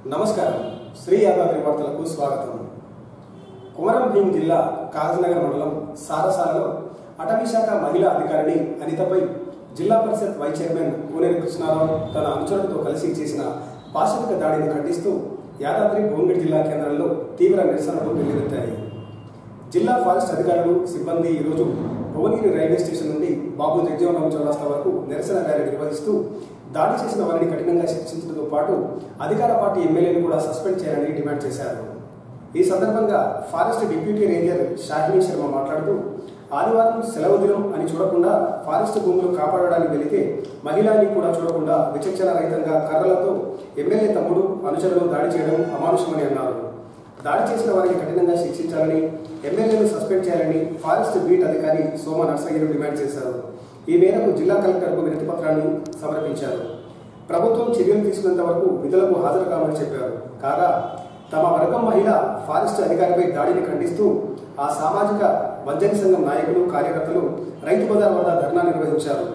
నమస్కారం శ్రీ యాదాద్రి వార్తలకు స్వాగతం కుమరం భీం జిల్లా కాగజ్నగర్ మండలం సారసాలలో అటవీ శాఖ మహిళా అధికారిని అనితపై జిల్లా పరిషత్ వైస్ చైర్మన్ కోనేరు కృష్ణారావు తన అనుచరులతో కలిసి చేసిన పాశవిక దాడిని ఖండిస్తూ యాదాద్రి భువనగిరి జిల్లా కేంద్రంలో తీవ్ర నిరసనలు వెల్లువెత్తాయి జిల్లా ఫారెస్ట్ అధికారులు సిబ్బంది ఈరోజు భువనగిరి రైల్వే స్టేషన్ నుండి బాబు జగజీవనరావు చౌరస్తా వరకు నిరసన ర్యాలీ నిర్వహిస్తూ దాడి చేసిన వారిని కఠినంగా శిక్షించడంతో పాటు అధికార పార్టీ ఎమ్మెల్యేలు కూడా సస్పెండ్ చేయాలని డిమాండ్ చేశారు ఈ సందర్భంగా forest deputy ranger Shahini Sharma మాట్లాడుతూ ఆదివారం సెలవు దినం అని చూడకుండా ఫారెస్ట్ భూములు కాపాడడానికి వెళితే మహిళల్ని కూడా చూడకుండా విచక్షణ రహితంగా కర్రలతో ఎమ్మెల్యే తమ్ముడు అనుచరులు దాడి చేయడం అమానుషమని అన్నారు దాడి చేసిన వారిని కఠినంగా శిక్షించాలని ఎమ్మెల్యేను సస్పెండ్ చేయాలని ఫారెస్ట్ బీట్ అధికారి సోమ నర్సగిరి డిమాండ్ చేశారు ఈ మేరకు జిల్లా కలెక్టర్కు వినతి పత్రాన్ని సమర్పించారు ప్రభుత్వం చర్యలు తీసుకున్నంత వరకు విధులకు హాజరు కావాలని చెప్పారు కాగా తమ వర్గం మహిళ ఫారెస్ట్ అధికారిపై దాడిని ఖండిస్తూ ఆ సామాజిక వంజని సంఘం నాయకులు కార్యకర్తలు రైతు బజార్ వద్ద ధర్నా నిర్వహించారు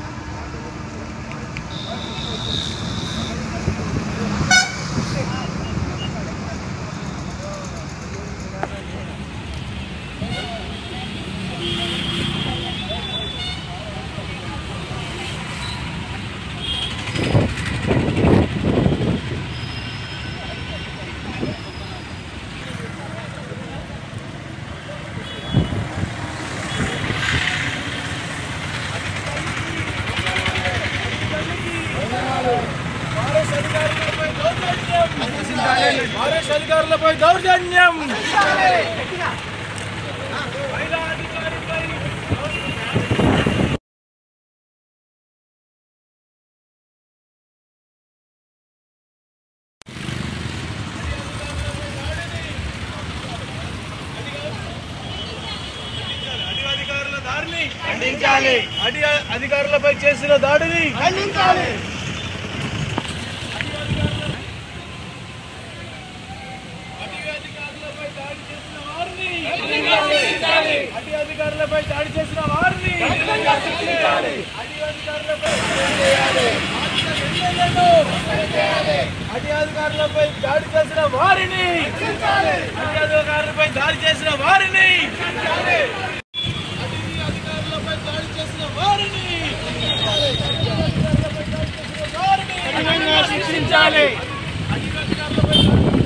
ఫారెస్ట్ అధికారులపై దౌర్జన్యం అడి అధికారుల దాడిని ఖండించాలి అడి అధికారులపై చేసిన దాడిని ఖండించాలి అధికారులపై దాడి చేసిన వారిని అడి అధికారులపై దాడి చేసిన వారిని అడి అధికారులపై అడి అధికారులపై దాడి చేసిన వారిని అడి అధికారులపై దాడి చేసిన వారిని అడి అధికారులపై దాడి చేసిన వారిని కఠినంగా శిక్షించాలి అడి అధికారులపై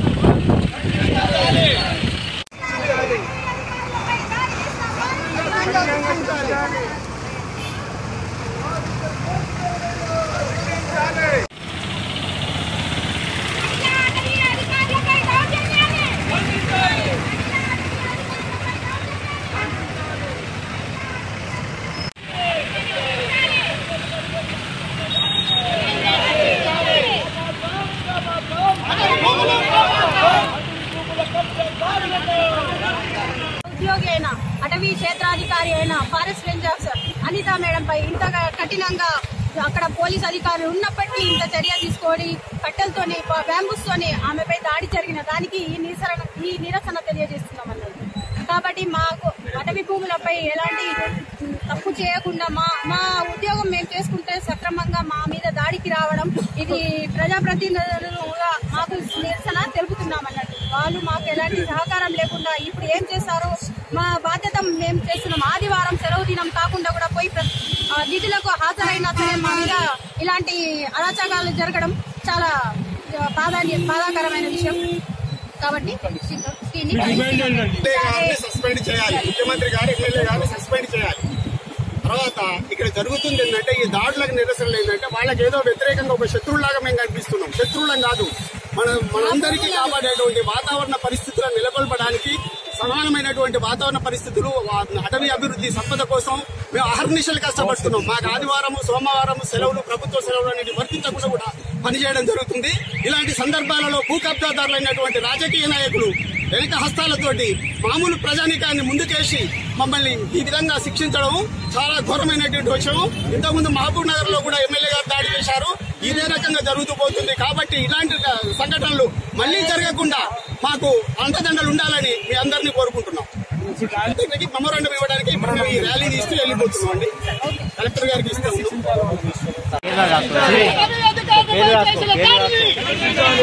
ఉద్యోగి అయిన అటవీ క్షేత్రాధికారి అయిన ఫారెస్ట్ రేంజర్స్ అనిత మేడంపై ఇంతగా కఠినంగా అక్కడ పోలీస్ అధికారులు ఉన్నప్పటికీ ఇంత చర్య తీసుకొని కట్టెలతోని బ్యాంబూస్ తోని ఆమెపై దాడి జరిగిన దానికి ఈ నిరసన ఈ నిరసన తెలియజేస్తున్నాం అన్నది కాబట్టి మాకు అటవీ భూములపై ఎలాంటి ఉమ్, తప్పు చేయకుండా మా మా ఉద్యోగం మేము చేసుకుంటే సక్రమంగా మా మీద దాడికి రావడం ఇది ప్రజాప్రతినిధులుగా మాకు నిరసన తెలుపుతున్నాం అన్నట్టు వాళ్ళు మాకు ఎలాంటి సహకారం లేకుండా ఇప్పుడు ఏం చేశారో మా బాధ్యత మేము చేస్తున్నాం ఆదివారం సెలవు దినం కాకుండా కూడా పోయి ప్ర- ఆ, విధులకు హాజరైనా సరే మా మీద ఇలాంటి అరాచకాలు జరగడం చాలా ఆ, బాధాని బాధాకరమైన విషయం కాబట్టి దీన్ని ఎమ్మెల్యే గారిని సస్పెండ్ చేయాలి ముఖ్యమంత్రి గారు ఎమ్మెల్యే గారిని సస్పెండ్ చేయాలి తర్వాత ఇక్కడ జరుగుతుంది ఏంటంటే ఈ దాడులకు నిరసనలు ఏంటంటే వాళ్ళకి ఏదో వ్యతిరేకంగా ఒక శత్రువులాగా మేము కనిపిస్తున్నాం శత్రువులం కాదు మన మనందరికీ కాపాడేటువంటి వాతావరణ పరిస్థితులను నెలకొల్పడానికి సమానమైనటువంటి వాతావరణ పరిస్థితులు వా- అటవీ అభివృద్ధి సంపద కోసం మేము అహర్నిశలు కష్టపడుతున్నాం మాకు ఆదివారం సోమవారం సెలవులు ప్రభుత్వ సెలవులు అనేవి వర్తించకుండా కూడా పనిచేయడం జరుగుతుంది ఇలాంటి సందర్భాలలో భూ కబ్జాదారులైనటువంటి రాజకీయ నాయకులు వెనక హస్తాలతోటి మామూలు ప్రజానికాన్ని ముందుకేసి మమ్మల్ని ఈ విధంగా శిక్షించడం చాలా ఘోరమైనటువంటి విషయం ఇంతకుముందు మహబూబ్ నగర్ లో కూడా ఎమ్మెల్యే గారు దాడి చేశారు ఇదే రకంగా జరుగుతూ పోతుంది కాబట్టి ఇలాంటి సంఘటనలు మళ్లీ జరగకుండా మాకు అండదండలు ఉండాలని మీ అందరినీ కోరుకుంటున్నాం దీనికి మెమోరాండం ఇవ్వడానికి ఇప్పుడు మేము ఈ ర్యాలీ తీస్తూ వెళ్ళిపోతున్నాం అండి కలెక్టర్ గారికి ఇస్తాము ఖండించాలి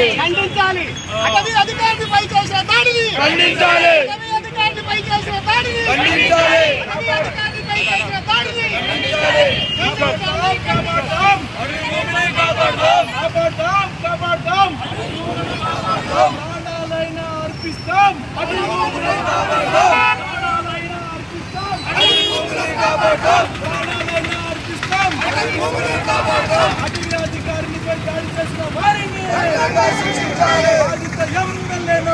ఖండించాలి అటవీ అధికారిపై చేసే దాడిని ఖండించాలి. అటవీ అధికారిపై చేసే దాడిని ఖండించాలి. అటవీ అధికారిపై చేసే దాడిని కాపాడతాం కాపాడతాం కాపాడతాం కాపాడతాం కాపాడతాం ప్రాణాలైనా అర్పిస్తాం ప్రాణాలైనా అర్పిస్తాం ప్రాణాలైనా అర్పిస్తాం అటవీ అధికారినిపై దాడి చేసిన వారిని బాధిత ఎమ్మెల్యేను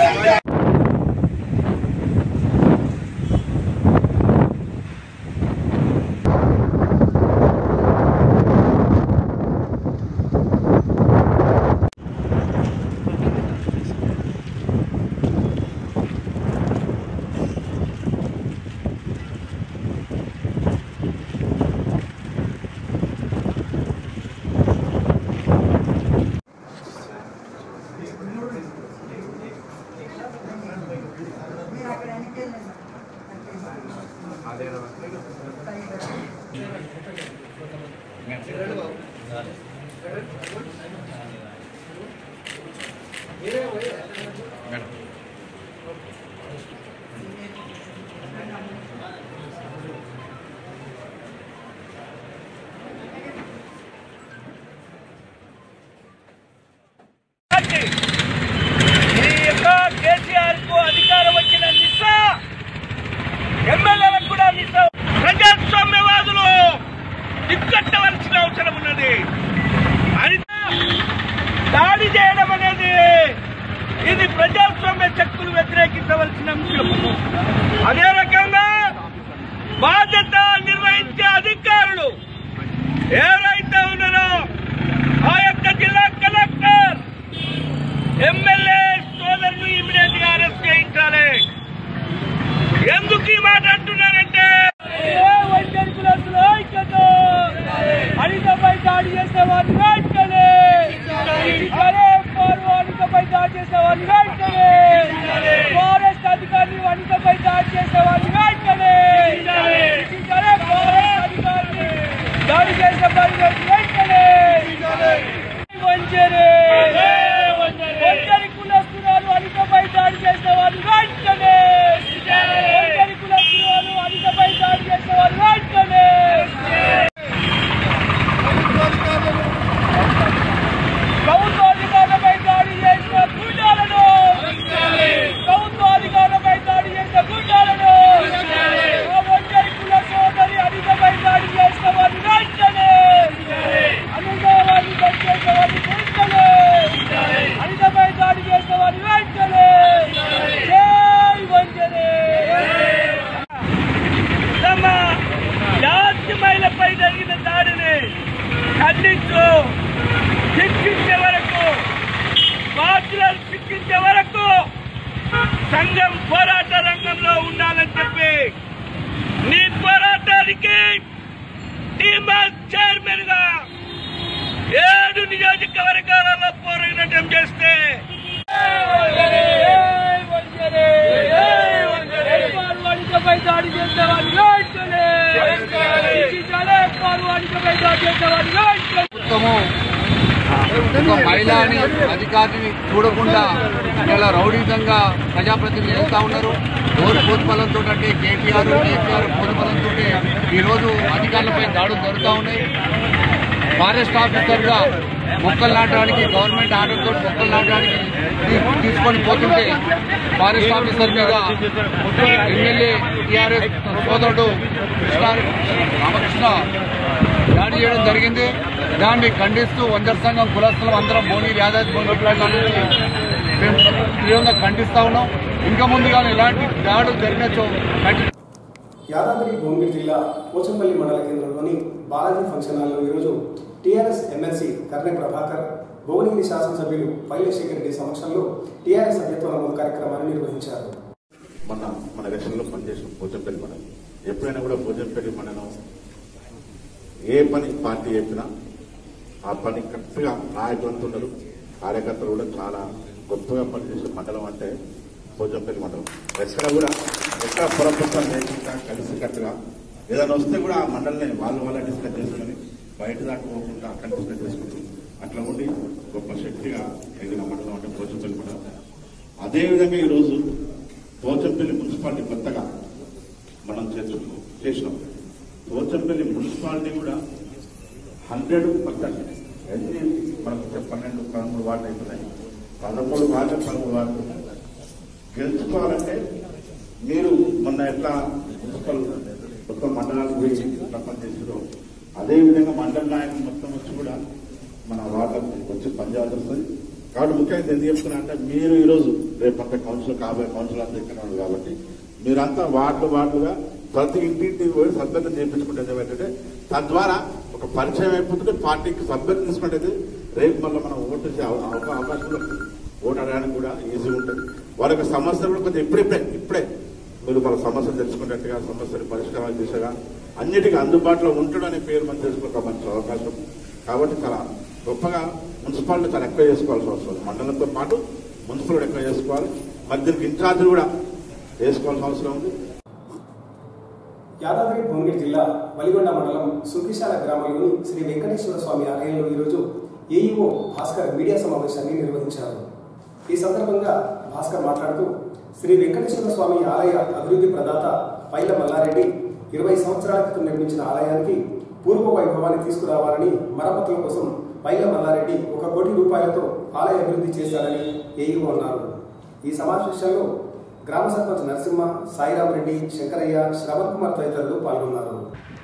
ఈ యొక్క కేసీఆర్ కు అధికారం వచ్చిన నిస్సా ఎమ్మెల్యేలకు కూడా నిస్సా ప్రజాస్వామ్యవాదులు ఇక్కట్టవలసిన అవసరం ఉన్నది అని దాడి చేయడం అనేది ఇది ప్రజాస్వామ్య శక్తులు వ్యతిరేకించవలసిన అంశం అదే రకంగా బాధ్యత నిర్వహించే అధికారులు ఎవరైతే ఉన్నారో ఆ యొక్క జిల్లా కలెక్టర్ ఎమ్మెల్యే సోదరులు ఇమీడియట్ గా అరెస్ట్ చేయించాలి ఎందుకు ఈ మాట అంటున్నారంటే అనితపై దాడి చేసే వారిని వెంటనే అనితపై దాడి చేసే వారిని వెంటనే ఫారెస్ట్ అధికారిని అనితపై దాడి చేసే వారిని వెంటనే ఫారెస్ట్ అధికారిని దాడి చేసే వారిని వెంటనే వంచరే వంచరి కులస్తురాలు అనితపై దాడి చేసే వారిని వెంటనే వంచరి కులస్తురాలు అనితపై దాడి చేసే వారిని వెంటనే ప్రభుత్వాధికారులపై దాడి చేసిన గుండాలను ప్రభుత్వాధికారులపై దాడి చేసిన గుండాలను ఆ ఒంటరి కుల సోదరి అనితపై దాడి చేసిన వారిని వెంటనే అనిత వారిని చేసిన వారిని వెంటనే అనితపై దాడి చేసిన వారిని వెంటనే జై వంజనే తమ జాతి మహిళపై జరిగిన దాడిని ఖండించు శిక్షించే వరకు బాధ్యులను శిక్షించే వరకు సంఘం పోరాట రంగంలో ఉండాలని చెప్పి నీ పోరాటానికి టీమాస్ చైర్మన్ గా ఏడు నియోజకవర్గాలలో పోరాటం చేస్తే వాడికపై దాడి చేసే వాడిని వెంటనే వాడికపై దాడి చేసే వాడిని వెంటనే ప్రభుత్వము ఒక మహిళని అధికారిని చూడకుండా ఇలా రౌడీతంగా ప్రజాప్రతినిధులు చేస్తా ఉన్నారు ఎవరు పోతుబలంతో అంటే కేటీఆర్ కేసీఆర్ పోతుబలంతో ఈరోజు అధికారులపై దాడులు జరుగుతూ ఉన్నాయి ఫారెస్ట్ ఆఫీసర్ గా మొక్కలు నాటడానికి గవర్నమెంట్ ఆర్డర్ తోటి మొక్కలు నాటడానికి తీ- తీసుకొని పోతుంటే ఫారెస్ట్ ఆఫీసర్ మీద ఎమ్మెల్యే టీఆర్ఎస్ సోదరుడు కృష్ణ రామకృష్ణ దాడి చేయడం జరిగింది దాన్ని ఖండిస్తూ వందర సంఘం కులస్తులం అందరం బోని యాదాద్రి భవన్ నుంచి మేము తీవ్రంగా ఖండిస్తా ఉన్నాం ఇంకా ముందుగా ఇలాంటి దాడులు జరిగినచో ఖండి యాదాద్రి భువనగిరి జిల్లా పోచంపల్లి మండల కేంద్రంలోని బాలాజీ ఫంక్షన్ హాల్లో ఈరోజు టీఆర్ఎస్ ఎమ్మెల్సీ కర్ణె ప్రభాకర్ భువనగిరి శాసనసభ్యులు పైలశేఖర్ రెడ్డి సమక్షంలో టీఆర్ఎస్ సభ్యత్వ నమోదు కార్యక్రమాన్ని నిర్వహించారు మన మన ఎలక్షన్లో పనిచేసిన పోచంపల్లి మండలం ఎప్పుడైనా కూడా పోచంపల్లి మండలం ఏ పని పార్టీ చెప్పినా ఆ పని కరెక్ట్గా నాయకులంతా ఉన్నారు కార్యకర్తలు కూడా చాలా గొప్పగా పనిచేసే మండలం అంటే పోచంపల్లి మండలం ఎక్కడ కూడా ఎక్కడ పొరపక్షాలు లేకుండా కలిసికట్టుగా ఏదైనా వస్తే కూడా ఆ మండలిని వాళ్ళు వాళ్ళ డిస్కస్ చేసుకుని బయట దాకా పోకుండా అక్కడ డిస్కస్ చేసుకుంటారు అట్లా ఉండి గొప్ప శక్తిగా ఎదిగిన మండలం అంటే పోచంపల్లి మండలం అదేవిధంగా ఈరోజు పోచంపల్లి మున్సిపాలిటీ కొత్తగా మనం చేసు చేసినాం పోచంపల్లి మున్సిపాలిటీ కూడా హండ్రెడ్ పర్సెంట్ ఎన్ని మనకు వచ్చే పన్నెండు పదమూడు వార్డులు అవుతున్నాయి పదమూడు వార్డు పదమూడు వార్డు గెలుచుకోవాలంటే మీరు మొన్న ఎట్లా మున్సిపల్ మొత్తం మండలాలకు పోయి ఎట్లా పనిచేసారో అదేవిధంగా మండల నాయకులు మొత్తం వచ్చి కూడా మన వార్డులకు వచ్చి పనిచేయాల్సి వస్తుంది కాబట్టి ముఖ్యంగా ఎందుకు చెప్తున్నా అంటే మీరు ఈరోజు రేపంతా కౌన్సిల్ కాబోయే కౌన్సిల్ అంతా ఇక్కడ ఉన్నారు కాబట్టి మీరంతా వార్డు వార్డుగా ప్రతి ఇంటింటికి పోయి సభ్యత చేయించుకుంటే ఏంటంటే తద్వారా ఒక పరిచయం అయిపోతుంటే పార్టీకి సభ్యత తీసుకుంటే రేపు మళ్ళీ మనం ఓటు చేసే అవ- అవ- అవకాశం కూడా ఉంటుంది. ఓటు అడగడానికి కూడా ఈజీగా ఉంటుంది వాళ్ళ యొక్క సమస్యలు కూడా కొంచెం ఇప్పుడిప్పుడే ఇప్పుడే మీరు మన సమస్యలు తెలుసుకున్నట్టుగా సమస్యలు పరిష్కారాలు చేసేగా అన్నిటికీ అందుబాటులో ఉంటాడు అనే పేరు మనం తెలుసుకునే ఒక మంచి అవకాశం కాబట్టి చాలా గొప్పగా మున్సిపాలిటీ చాలా ఎక్కువ చేసుకోవాల్సి వస్తుంది మండలంతో పాటు మున్సిపల్ ఎక్కువ చేసుకోవాలి మరి దీనికి ఇన్ఛార్జ్ కూడా వేసుకోవాల్సిన అవసరం ఉంది యాదాద్రి భువనగిరి జిల్లా వలిగొండ మండలం సుఖిశాల గ్రామంలోని శ్రీ వెంకటేశ్వర స్వామి ఆలయంలో ఈరోజు ఏఈఓ భాస్కర్ మీడియా సమావేశాన్ని నిర్వహించారు ఈ సందర్భంగా భాస్కర్ మాట్లాడుతూ శ్రీ వెంకటేశ్వర స్వామి ఆలయ అభివృద్ధి ప్రదాత పైల మల్లారెడ్డి ఇరవై సంవత్సరాల క్రితం నిర్మించిన ఆలయానికి పూర్వ వైభవాన్ని తీసుకురావాలని మరమ్మతుల కోసం పైల మల్లారెడ్డి ఒక కోటి రూపాయలతో ఆలయ అభివృద్ధి చేశారని ఏఈఓ అన్నారు ఈ సమావేశంలో గ్రామ సర్పంచ్ నరసింహ సాయిరామరెడ్డి శంకరయ్య శ్రవణ్ కుమార్ తదితరులు పాల్గొన్నారు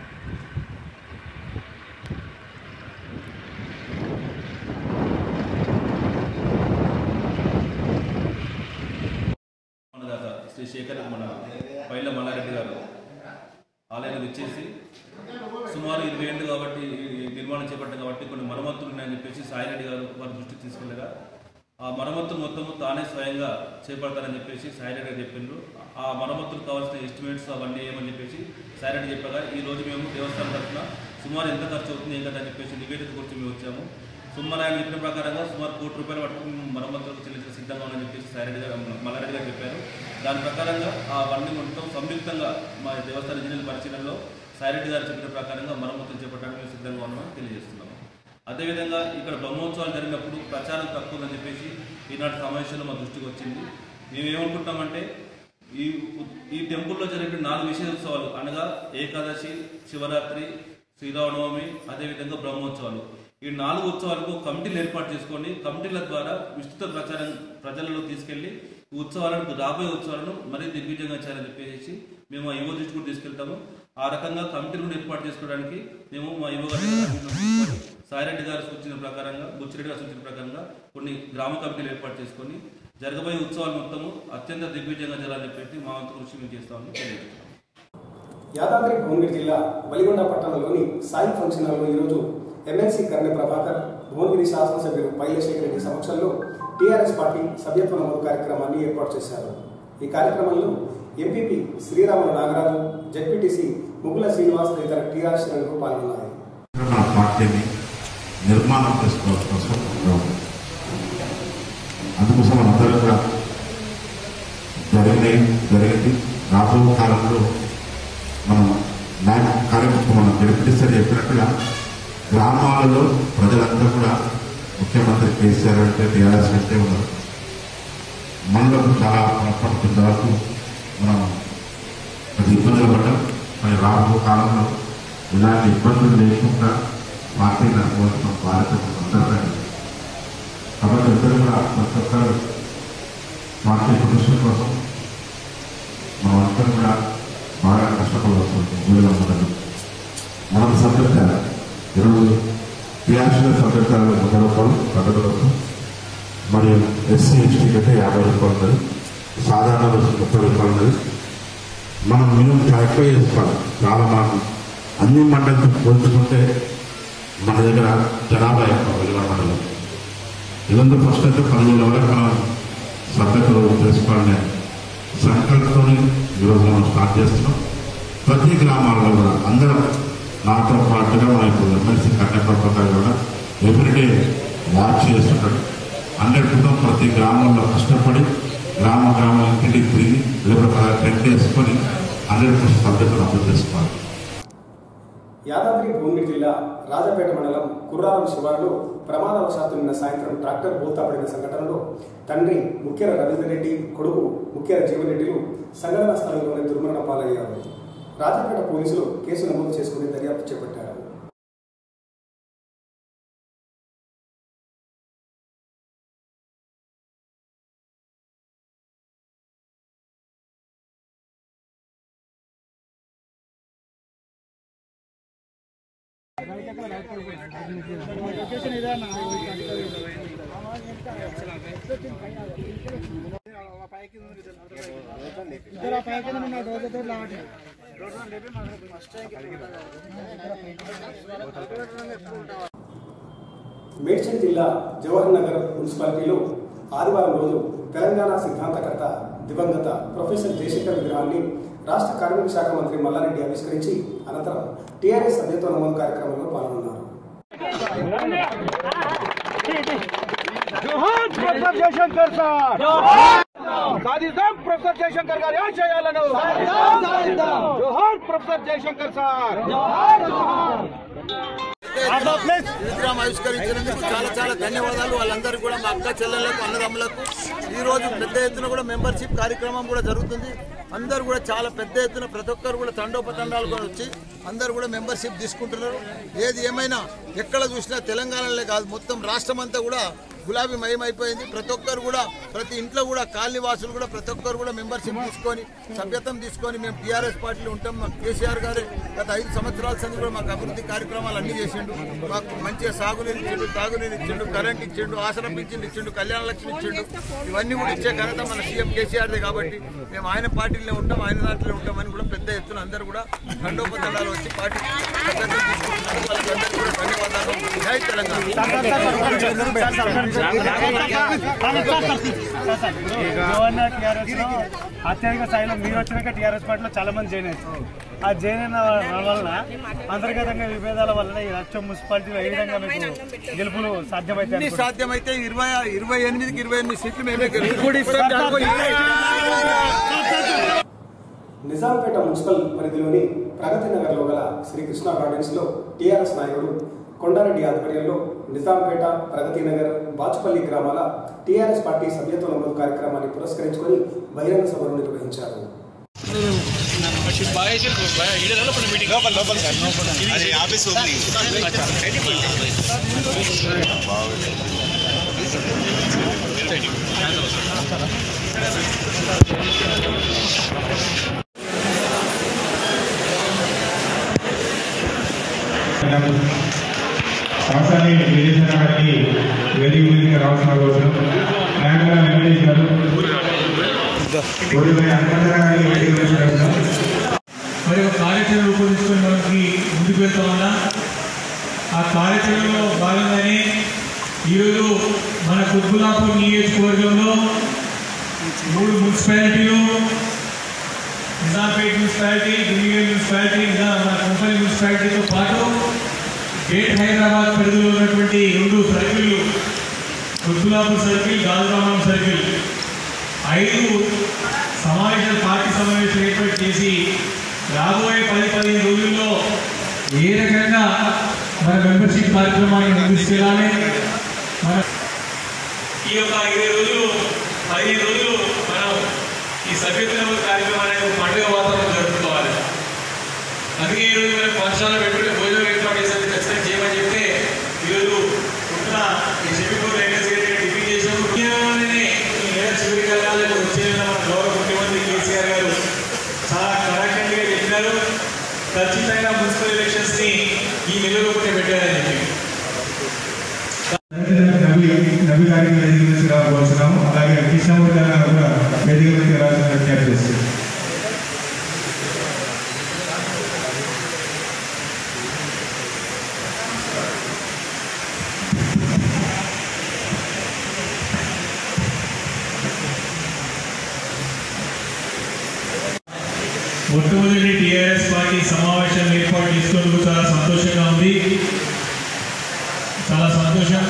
దాత శ్రీ శేఖర్ మన పైల మల్లారెడ్డి గారు ఆలయానికి వచ్చేసి సుమారు ఇరవై ఏళ్ళు కాబట్టి ఈ నిర్మాణం చేపట్టాం కాబట్టి కొన్ని మరమ్మతులు ఉన్నాయని చెప్పేసి సాయిరెడ్డి గారు వారి దృష్టికి తీసుకెళ్ళగా ఆ మరమ్మతులు మొత్తము తానే స్వయంగా చేపడతారని చెప్పేసి సాయిరెడ్డి గారు చెప్పిండ్రు ఆ మరమ్మతులు కావాల్సిన ఎస్టిమేట్స్ అవన్నీ ఏమని చెప్పేసి సాయిరెడ్డి చెప్పగా ఈ రోజు మేము దేవస్థానం తరఫున సుమారు ఎంత ఖర్చు అవుతుంది ఏం కదా అని చెప్పేసి నివేదిక గురించి మేము వచ్చాము సుమారు ఆయన చెప్పిన ప్రకారంగా సుమారు కోటి రూపాయలు పట్టుకుని మరమ్మతులకు చెల్లించే సిద్ధంగా ఉందని చెప్పేసి సాయిరెడ్డి గారు మల్లారెడ్డి గారు చెప్పారు దాని ప్రకారంగా ఆ వన్నీ మొత్తం సంయుక్తంగా మా దేవస్థాన ఇంజనీర్ పరిశీలనలో సాయిరెడ్డి గారు చెప్పిన ప్రకారంగా మరమ్మతులు చేపట్టడానికి మేము సిద్ధంగా ఉన్నామని తెలియజేస్తున్నాము అదేవిధంగా ఇక్కడ బ్రహ్మోత్సవాలు జరిగినప్పుడు ప్రచారం తక్కువ ఉందని చెప్పేసి ఈనాటి సమావేశంలో మా దృష్టికి వచ్చింది మేము ఏమనుకుంటామంటే ఈ ఈ టెంపుల్లో జరిగే నాలుగు విశేషోత్సవాలు అనగా ఏకాదశి శివరాత్రి శ్రీరామనవమి అదేవిధంగా బ్రహ్మోత్సవాలు ఈ నాలుగు ఉత్సవాలకు కమిటీలు ఏర్పాటు చేసుకొని కమిటీల ద్వారా విస్తృత ప్రచారం ప్రజలలో తీసుకెళ్లి ఈ ఉత్సవాలను రాబోయే ఉత్సవాలను మరీ దిగ్విజయంగా చేయాలని చెప్పేసి మేము ఆ యువ దృష్టి కూడా తీసుకెళ్తాము ఆ రకంగా కమిటీలు కూడా ఏర్పాటు చేసుకోవడానికి మేము మా యువ గారి సాయిరెడ్డి గారు సూచన ప్రకారంగా బుచ్చిరెడ్డి గారి సూచన ప్రకారంగా కొన్ని గ్రామ కమిటీలు ఏర్పాటు చేసుకొని జరగబోయే ఉత్సవాలు మొత్తము అత్యంత దిగ్విజయంగా జరగాలని చెప్పేసి మా వంతు కృషి మేము చేస్తామని తెలియజేస్తాం యాదాద్రి భువనగిరి జిల్లా వలిగొండ పట్టణంలోని సాయి ఫంక్షన్ హాల్లో ఈరోజు ఎమ్మెల్సీ కర్ణె ప్రభాకర్ భువనగిరి శాసనసభ్యులు పైలశేఖర్ రెడ్డి సమక్షంలో టీఆర్ఎస్ పార్టీ సభ్యత్వ నమోదు కార్యక్రమాన్ని ఏర్పాటు చేశారు ఈ కార్యక్రమంలో ఎంపీపీ శ్రీరాములు నాగరాజు జడ్పీటీసీ ముగ్గుల శ్రీనివాస్ తదితర టీఆర్ఎస్ శ్రేణులు పాల్గొన్నారు మన పార్టీని నిర్మాణం చేసుకోవడం కోసం ఉన్నాం. అందుకోసం అందరూ కూడా జరిగినాయి జరిగింది రాబో కాలంలో మనం నాయక కార్యక్రమం మనం జడిపిస్తారు చెప్పినట్టుగా గ్రామాలలో ప్రజలంతా కూడా ముఖ్యమంత్రి కేసీఆర్ అంటే టీఆర్ఎస్ అంటే ఉన్నారు మనలో చాలా పడుతున్న వరకు మనం కొద్ది ఇబ్బందులు పడ్డాం మరి రాబో కాలంలో ఇలాంటి ఇబ్బందులు లేకుండా పార్టీని అనుకోవాల్సిన బాధ్యత అందరికీ కాబట్టి ఇద్దరు కూడా ప్రతి ఒక్కరు పార్టీ ప్రదర్శన కోసం మనం అందరం కూడా బాగా కష్టపడవలసి ఉంటుంది ఊళ్ళో మొదలు మనం సభ్యత ఈరోజు టీఆర్సీ సభ్యతలు వంద రూపాయలు పదకొండు రూపాయలు మరియు ఎస్సీ ఎస్టీకి అయితే యాభై రూపాయలు ఉన్నది సాధారణ బస్సు ముప్పై రూపాయలు ఉన్నది మనం మినిమం చాలా ఎక్కువ చేసుకోవాలి చాలా మనం అన్ని మండలతో పోల్చుకుంటే మన దగ్గర జనాభా ఎక్కువ వెలుగు మండలం ఇదంతా ఫస్ట్ అయితే పన్నెండు వరకు మనం సభ్యతలు చేసుకోవాలనే సంకల్పంతో ఈరోజు మనం స్టార్ట్ చేస్తున్నాం ప్రతి గ్రామాల్లో కూడా అందరం నాతో పాటుగా మన ఇప్పుడు ఎమ్మెల్సీ కన్నెపడతారు కూడా ఎవ్రీడే వాచ్ చేస్తుంటాడు హండ్రెడ్ పర్సెంట్ ప్రతి గ్రామంలో కష్టపడి గ్రామ గ్రామం ఇంటికి తిరిగి లేకపోతే టెంట్ వేసుకొని హండ్రెడ్ పర్సెంట్ సభ్యతలు అమలు చేసుకోవాలి యాదాద్రి భువనగిరి జిల్లా రాజపేట మండలం కుర్రారం శివారులో ప్రమాదవశాత్తు నిన్న సాయంత్రం ట్రాక్టర్ బోల్తాపడిన సంఘటనలో తండ్రి ముఖ్య రవీందర్ రెడ్డి కొడుకు ముఖ్య జీవన్ రెడ్డిలు సంఘటన స్థలంలోనే దుర్మరణ పాలయ్యారు రాజపేట పోలీసులు కేసు నమోదు చేసుకుని దర్యాప్తు చేపట్టారు మేడ్చల్ జిల్లా జవహర్ నగర్ మున్సిపాలిటీలో ఆదివారం రోజు తెలంగాణ సిద్ధాంతకర్త దివంగత ప్రొఫెసర్ జయశంకర్ విగ్రహాన్ని రాష్ట్ర కార్మిక శాఖ మంత్రి మల్లారెడ్డి ఆవిష్కరించి అనంతరం టీఆర్ఎస్ సభ్యత్వ నమోదు కార్యక్రమంలో పాల్గొన్నారు జోహార్ ప్రొఫెసర్ జయశంకర్ సార్ సాధిద్దాం ప్రొఫెసర్ జయశంకర్ గారి ఆశయాలను జోహార్ ప్రొఫెసర్ జయశంకర్ సార్ విగ్రహం ఆవిష్కరించినందుకు చాలా చాలా ధన్యవాదాలు వాళ్ళందరికీ కూడా మా అక్క చెల్లెలకు అన్నదమ్ములకు ఈ రోజు పెద్ద ఎత్తున కూడా మెంబర్షిప్ కార్యక్రమం కూడా జరుగుతుంది అందరూ కూడా చాలా పెద్ద ఎత్తున ప్రతి ఒక్కరు కూడా తండోపతండాలు కూడా వచ్చి అందరూ కూడా మెంబర్షిప్ తీసుకుంటున్నారు ఏది ఏమైనా ఎక్కడ చూసినా తెలంగాణలో కాదు మొత్తం రాష్ట్రం అంతా కూడా గులాబీ మయమైపోయింది ప్రతి ఒక్కరు కూడా ప్రతి ఇంట్లో కూడా కాలనీ వాసులు కూడా ప్రతి ఒక్కరు కూడా మెంబర్షిప్ తీసుకొని సభ్యత్వం తీసుకొని మేము టీఆర్ఎస్ పార్టీలో ఉంటాం మా కేసీఆర్ గారు గత ఐదు సంవత్సరాల సంది కూడా మాకు అభివృద్ధి కార్యక్రమాలు అన్ని చేసిండు మాకు మంచిగా సాగునీరు ఇచ్చిండు తాగునీరు ఇచ్చిండు కరెంట్ ఇచ్చిండు ఆసనం పింఛన్ ఇచ్చిండు కళ్యాణ లక్ష్మి ఇచ్చిండు ఇవన్నీ కూడా ఇచ్చే ఘనత మన సీఎం కేసీఆర్దే కాబట్టి మేము ఆయన పార్టీలో ఉంటాం ఆయన దాంట్లో ఉంటామని కూడా పెద్ద ఎత్తున అందరూ కూడా ఖండోపతండాలు వచ్చి పార్టీ సభ్యత్వం తీసుకుంటున్నారు వాళ్ళకందరికీ కూడా ధన్యవాదాలు జై తెలంగాణ గవర్నర్ టీఆర్ఎస్ లో అత్యధిక స్థాయిలో మీరు వచ్చినాక టీఆర్ఎస్ పార్టీలో చాలా మంది జాయిన్ అయ్యారు ఆ జాయిన్ అయిన వలన అంతర్గతంగా విభేదాల వలన ఈ రాష్ట్రం మున్సిపాలిటీలో ఏ విధంగా మీకు గెలుపులు సాధ్యమైతే అన్ని సాధ్యమైతే ఇరవై ఇరవై ఎనిమిదికి ఇరవై ఎనిమిది సీట్లు మేమే గెలుస్తాం నిజాంపేట మున్సిపల్ పరిధిలోని ప్రగతి నగర్లో గల శ్రీకృష్ణ గార్డెన్స్ లో టీఆర్ఎస్ నాయకుడు కొండారెడ్డి ఆధ్వర్యంలో నిజాంపేట ప్రగతి నగర్ బాచుపల్లి గ్రామాల టీఆర్ఎస్ పార్టీ సభ్యత్వ నమోదు కార్యక్రమాన్ని పురస్కరించుకొని బహిరంగ సభను నిర్వహించారు అవసరాన్ని విజయసేన గారికి వేదిక మీదకి రావాల్సిన కోసం నాయకుల వెంకటేష్ గారు కోడిపోయిన హనుమంతరావు గారికి వేదిక మీదకి రావాల్సిన మరి ఒక కార్యాచరణ రూపొందించుకొని మనకి ముందుకు వెళ్తా ఉన్నా ఆ కార్యాచరణలో భాగంగానే ఈరోజు మన కుత్బులాపూర్ నియోజకవర్గంలో మూడు మున్సిపాలిటీలు నిజాంపేట్ మున్సిపాలిటీ ఢిల్లీ మున్సిపాలిటీ నిజాం మన కుంపల్లి మున్సిపాలిటీతో పాటు గ్రేట్ హైదరాబాద్ పరిధిలో ఉన్నటువంటి రెండు సర్కిళ్ళు కుత్బులాపూర్ సర్కిల్ గాజురామం సర్కిల్ ఐదు సమావేశాలు పార్టీ సమావేశం ఏర్పాటు చేసి రాబోయే పది పదిహేను రోజుల్లో ఏ రకంగా మన మెంబర్షిప్ కార్యక్రమాన్ని నిర్వహించాలి మన ఈ యొక్క ఇరవై రోజులు పదిహేను రోజులు మనం ఈ సభ్యత్వ నమోదు కార్యక్రమాన్ని ఒక పండుగ వాతావరణం జరుపుకోవాలి అందుకే ఈరోజు మనం పాఠశాల పెట్టుకుని భోజనం ఏర్పాటు చేసేది ఖచ్చితంగా చేయమని చెప్తే ఈరోజు పుట్టిన ఈ షెడ్యూల్ వెంకటేష్ గారి డిఫీట్ చేసినప్పుడు ముఖ్యంగానే ఈ నెల చివరి కాలాలకు వచ్చే నెల మన గౌరవ ముఖ్యమంత్రి కేసీఆర్ గారు చాలా కరాఖండిగా చెప్పినారు ఖచ్చితంగా మున్సిపల్ ఎలక్షన్స్ ని ఈ నెలలో కూడా పెట్టారని చెప్పి నబి నబి గారికి వేదిక మీదకి రావాల్సినాము అలాగే కృష్ణమూర్తి గారు కూడా వేదిక మీదకి రావాల్సిన విజ్ఞప్తి చేస్తున్నాం మొట్టమొదటి టీఆర్ఎస్ పార్టీ సమావేశం ఏర్పాటు చేసుకున్నందుకు చాలా సంతోషంగా ఉంది చాలా సంతోషం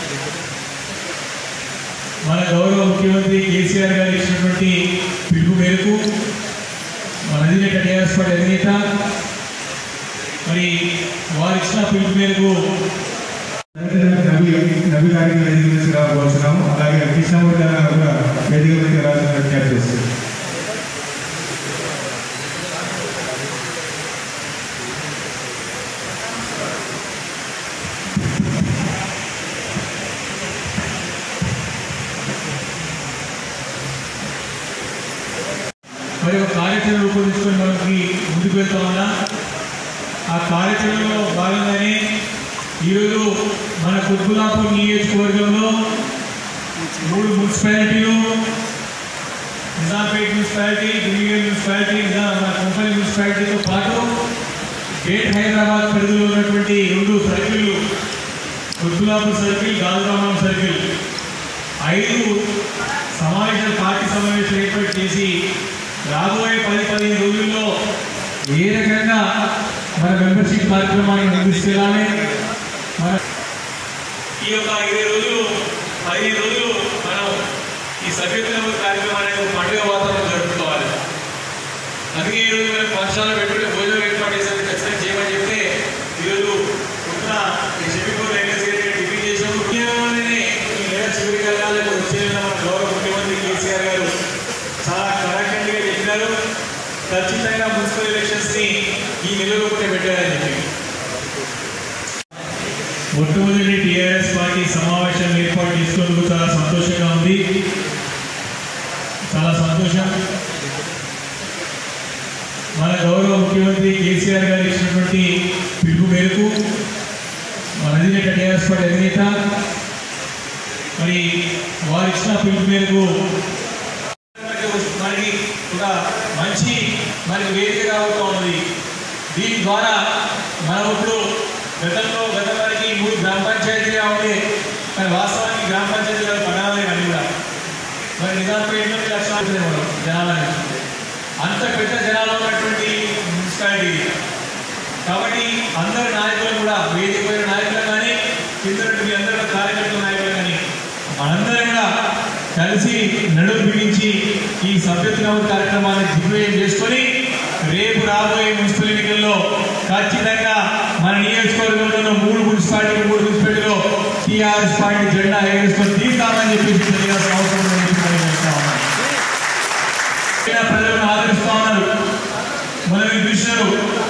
మన గౌరవ ముఖ్యమంత్రి కేసీఆర్ గారు ఇచ్చినటువంటి పిలుపు మేరకు మన అధినేత టీఆర్ఎస్ పార్టీ అధినేత మరి వారు ఇచ్చిన పిలుపు మేరకు నబీ నబీ గారికి వేదిక నుంచి రాబోతున్నాము అలాగే కృష్ణమూర్తి గారు కూడా వేదిక మీద రాసిన విజ్ఞప్తి చేస్తారు మరి ఒక కార్యాచరణ రూపొందించుకొని మనకి ముందుకు వెళ్తా ఉన్నా ఆ కార్యాచరణలో భాగంగానే ఈరోజు మన కుత్బులాపూర్ నియోజకవర్గంలో మూడు మున్సిపాలిటీలు నిజాంపేట్ మున్సిపాలిటీ ఢిల్లీగఢ్ మున్సిపాలిటీ నిజాం మన కుంపల్లి మున్సిపాలిటీతో పాటు గేట్ హైదరాబాద్ పరిధిలో ఉన్నటువంటి రెండు సర్కిళ్ళు కుత్బులాపూర్ సర్కిల్ గాజురామం సర్కిల్ ఐదు సమావేశాలు పార్టీ సమావేశాలు ఏర్పాటు చేసి రాబోయే పది పదిహేను రోజుల్లో ఏ రకంగా మన మెంబర్షిప్ కార్యక్రమాన్ని నిర్వహించాలని మన ఈ యొక్క ఇరవై రోజులు పదిహేను రోజులు మనం ఈ సభ్యత్వ కార్యక్రమాన్ని ఒక పండుగ వాతావరణం జరుపుకోవాలి అందుకే ఈరోజు మనం పాఠశాల పెట్టుకుంటే భోజనం ఏర్పాటు చేసేది ఖచ్చితంగా చేయమని చెప్తే ఈరోజు ఉన్న ఈ షెడ్యూల్ ఎన్ఎస్ గారి టిఫిన్ చేసాము ఉద్యోగంలోనే ఈ నెల చివరికి వెళ్ళాలని వచ్చే నెల మన గౌరవ ముఖ్యమంత్రి కేసీఆర్ గారు చాలా కరాఖండిగా చెప్పినారు ఖచ్చితంగా మున్సిపల్ ఎలక్షన్స్ ని ఈ నెలలో కూడా పెట్టారని చెప్పి మొట్టమొదటి టీఆర్ఎస్ పార్టీ సమావేశం ఏర్పాటు చేసుకున్నందుకు చాలా సంతోషంగా ఉంది చాలా సంతోషం మన గౌరవ ముఖ్యమంత్రి కేసీఆర్ గారు ఇచ్చినటువంటి పిలుపు మేరకు మన అధినేత టీఆర్ఎస్ పార్టీ అధినేత మరి వారు ఇచ్చిన పిలుపు మేరకు మనకి ఒక మంచి మనకి వేదిక రాబోతూ ఉంది దీని ద్వారా మనం ఇప్పుడు గతంలో గతంలోకి మూడు గ్రామ పంచాయతీగా ఉండే కానీ వాస్తవానికి గ్రామ పంచాయతీలు పడాలి అన్ని కూడా మరి నిజాంపేటలో లక్షలాది మనం జనాలని అంత పెద్ద జనాలు ఉన్నటువంటి మున్సిపాలిటీ ఇది. కాబట్టి అందరి నాయకులు కూడా వేదిక పైన నాయకులు కానీ కింద మీ అందరి కార్యకర్తల నాయకులు కానీ మనందరం కూడా కలిసి నడుము బిగించి ఈ సభ్యత్వ కార్యక్రమాన్ని దిగ్విజయం చేసుకొని రేపు రాబోయే మున్సిపల్ ఎన్నికల్లో ఖచ్చితంగా మన నియోజకవర్గంలో మూడు మున్సిపాలిటీ మూడు మున్సిపాలిటీలో టీఆర్ఎస్ పార్టీ జెండా ఎగరేసుకొని తీస్తామని చెప్పేసి తెలియాల్సిన అవసరం ఉందని చెప్పి తెలియజేస్తా ఉన్నాను. ఇలా ప్రజలను ఆదరిస్తా ఉన్నారు మనం మీరు చూసినారు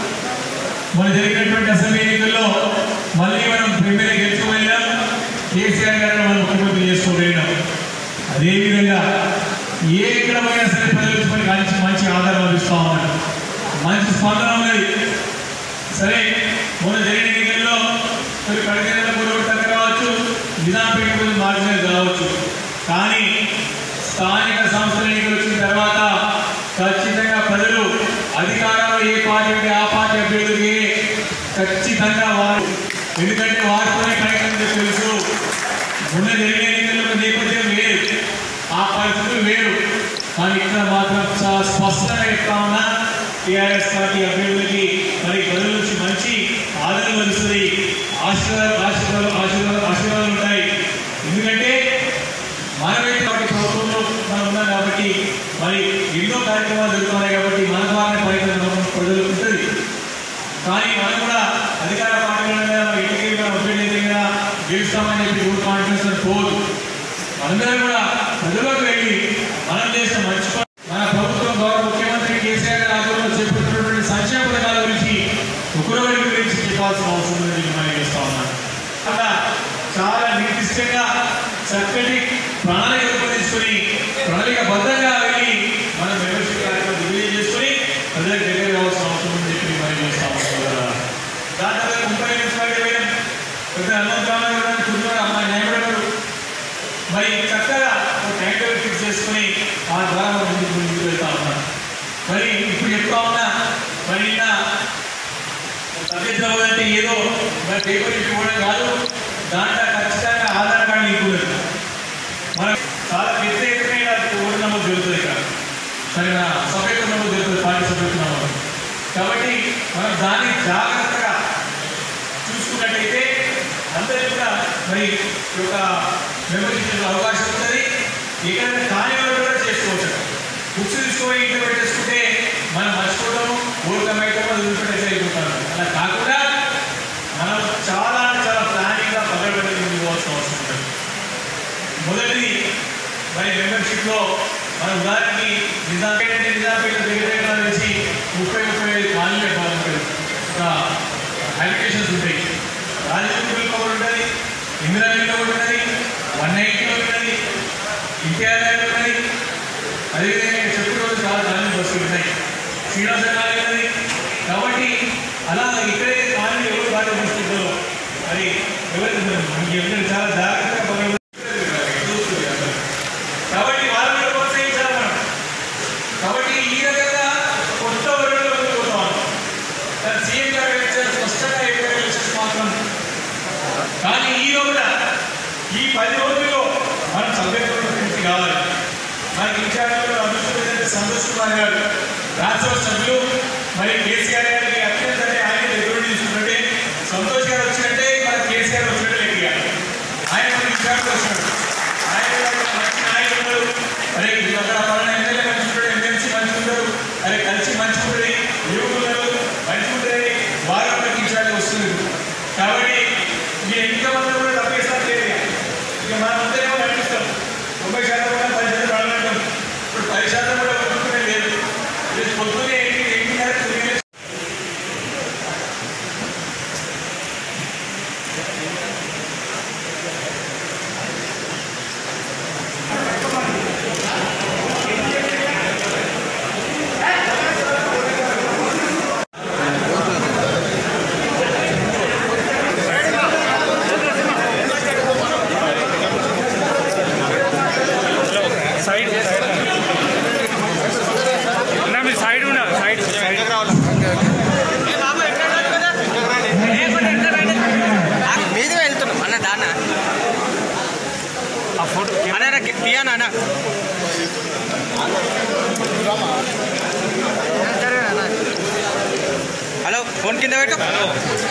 మన జరిగినటువంటి అసెంబ్లీ ఎన్నికల్లో మళ్ళీ మనం ఎమ్మెల్యే గెలుచుకోలేం కేసీఆర్ గారిని మనం ముఖ్యమంత్రి చేసుకోలేం అదేవిధంగా ఏ ఎక్కడ పోయినా సరే ప్రజలు మనకి మంచి మంచి ఆధారం లభిస్తూ ఉన్నారు మంచి స్పందన ఉన్నది సరే మొన్న జరిగిన ఎన్నికల్లో మరి కడిగిన కూడా కావచ్చు నిజాంపేట కొంచెం మార్జినల్ కావచ్చు కానీ స్థానిక సంస్థల ఎన్నికలు వచ్చిన తర్వాత ఖచ్చితంగా ప్రజలు అధికారంలో ఏ పార్టీ ఉంటే ఆ పార్టీ అభ్యర్థులకి ఖచ్చితంగా వారు ఎందుకంటే వారితోనే ప్రయత్నం చేసి తెలుసు మొన్న జరిగిన ఎన్నికల్లో నేపథ్యం వేరు ఆ పరిస్థితులు వేరు కానీ ఇక్కడ మాత్రం చాలా స్పష్టంగా చెప్తా ఉన్నా టీఆర్ఎస్ పార్టీ అభ్యర్థులకి మరి ప్రజల నుంచి మంచి ఆదరణ లభిస్తుంది ఆశీర్వాదాలు ఆశీర్వాదాలు ఆశీర్వాదాలు ఆశీర్వాదాలు ఉంటాయి ఎందుకంటే మనమైతే కాబట్టి ప్రభుత్వంలో మనం ఉన్నాం కాబట్టి మరి ఎన్నో కార్యక్రమాలు జరుగుతున్నాయి కాబట్టి మన ద్వారా ప్రయత్నం ప్రజలకు ఉంటుంది కానీ మనం కూడా అధికార పార్టీల మీద మరి ఇంటికి మనం ఒత్తిడి కదా గెలుస్తామని చెప్పి ఓట్ కాన్ఫిడెన్స్ అని పోదు అందరం కూడా ప్రజలకు వెళ్ళి మనం చేసిన మంచి పని- మన ప్రభుత్వం గౌరవ ముఖ్యమంత్రి కేసీఆర్ గారి ఆధ్వర్యంలో చేపడుతున్నటువంటి సంక్షేమ పథకాల గురించి ఒకరి గురించి చెప్పాల్సిన అవసరం ఉందని నేను మనం చేస్తా ఉన్నాను అలా చాలా నిర్దిష్టంగా చక్కటి ప్రణాళిక రూపొందించుకొని ప్రణాళికబద్ధంగా వెళ్ళి మన మెంబర్షిప్ కార్యక్రమం దిగ్విజయం చేసుకొని ప్రజలకు దగ్గర కావాల్సిన అవసరం ఉందని చెప్పి మనం చేస్తా ఉన్నాం దాంట్లో ముప్పై మున్సిపాలిటీ పోయినాం పెద్ద హనుమంతరావు గారు కుటుంబ అమ్మాయి న్యాయపడ్డారు మరి చక్కగా ఒక టైం టేబుల్ ఫిక్స్ చేసుకుని ఆ ద్వారా మనం ముందుకు ముందుకు వెళ్తా ఉన్నాం మరి ఇప్పుడు చెప్తా ఉన్నా మరి నిన్న సభ్యత్వం అంటే ఏదో మరి పేపర్ ఇవ్వడం కాదు దాంట్లో ఖచ్చితంగా ఆధార్ కార్డు ఇవ్వలేదు మనం చాలా పెద్ద ఎత్తున ఇలా ఓటు నమోదు జరుగుతుంది ఇక్కడ సరేనా సభ్యత్వ నమోదు జరుగుతుంది పార్టీ సభ్యత్వ నమోదు కాబట్టి మనం దాన్ని జాగ్రత్తగా చూసుకున్నట్టయితే అందరికీ కూడా మరి ఈ యొక్క మెంబర్షిప్ అవకాశం ఉంటుంది ఎక్కడైనా కాని వాళ్ళు కూడా చేసుకోవచ్చు బుక్స్ తీసుకొని ఇంట్లో పెట్టేసుకుంటే మనం మర్చిపోవడము ఓటు అవుతాము అది వదిలిపెట్టేసి అయిపోతాము అలా కాకుండా మరి మెంబర్షిప్ లో మన ఉదాహరణకి నిజాంపేట అంటే నిజాంపేట దగ్గర దగ్గర నుంచి ముప్పై ముప్పై ఐదు కాలనీ ఒక అప్లికేషన్స్ ఉంటాయి రాజకీయ ఒకటి ఉంటుంది ఇందిరా మిల్ ఒకటి ఉన్నది వన్ నైన్టీ ఒకటి ఉన్నది ఇంటిఆర్ నగర్ ఉన్నది అదేవిధంగా చెప్పు రోజు చాలా కాలనీ బస్సులు ఉన్నాయి శ్రీనివాస కాలనీ ఉన్నది కాబట్టి అలా ఇక్కడే కాలనీ ఎవరు బాగా చూసుకుంటారో మరి ఎవరు మీకు ఎవరు చాలా జాగ్రత్తగా పనులు కాబట్టి వాళ్ళు కూడా ప్రోత్సహించాలి మనం కాబట్టి ఈ రకంగా కొత్త వరుణలో ముందుకుపోతాం కానీ సీఎం గారు ఇచ్చిన స్పష్టంగా చెప్పారు ఎలక్షన్స్ మాత్రం కానీ ఈ రోజున ఈ పది రోజుల్లో మనం సభ్యత్వం పూర్తి కావాలి మనకి ఇన్ఛార్జ్లో అదృష్టం సంతోష్ కుమార్ గారు రాజ్యసభ సభ్యులు మరి కేసీఆర్ గారికి అత్యంత ఆయన దగ్గర తీసుకుంటే సంతోష్ గారు వచ్చినట్టే మన కేసీఆర్ వచ్చినట్టే లెక్క ఆయన మనకి ఇన్ఛార్జ్ వచ్చినాడు ఆయన మంచి నాయకులు అరే అక్కడ పలానా ఎమ్మెల్యే మంచి ఉంటాడు ఎమ్మెల్సీ మంచి ఉంటారు అరే కలిసి మంచి ఉంటుంది యువకులు మంచి ఉంటుంది బాగా మనకి ఇన్ఛార్జ్ వస్తుంది కాబట్టి మీరు ఎంతమంది కూడా తప్పేస్తారు లేదు ఇక మనం అంతేమో నడిపిస్తాం తొంభై శాతం కూడా పది శాతం రావాలంటాం ఇప్పుడు పది శాతం కూడా వదులుకునే లేదు ఇది పొద్దునే ఎన్ని ఎన్నిన్నర తొమ్మిది సైడ్ అన్న మీరు సైడ్ ఉండాలి సైడ్ సైడ్ మీది వెళ్తున్నాం అన్న దాన్న ఆ ఫోటో అన్న తీయనా అన్న హలో ఫోన్ కింద పెట్టు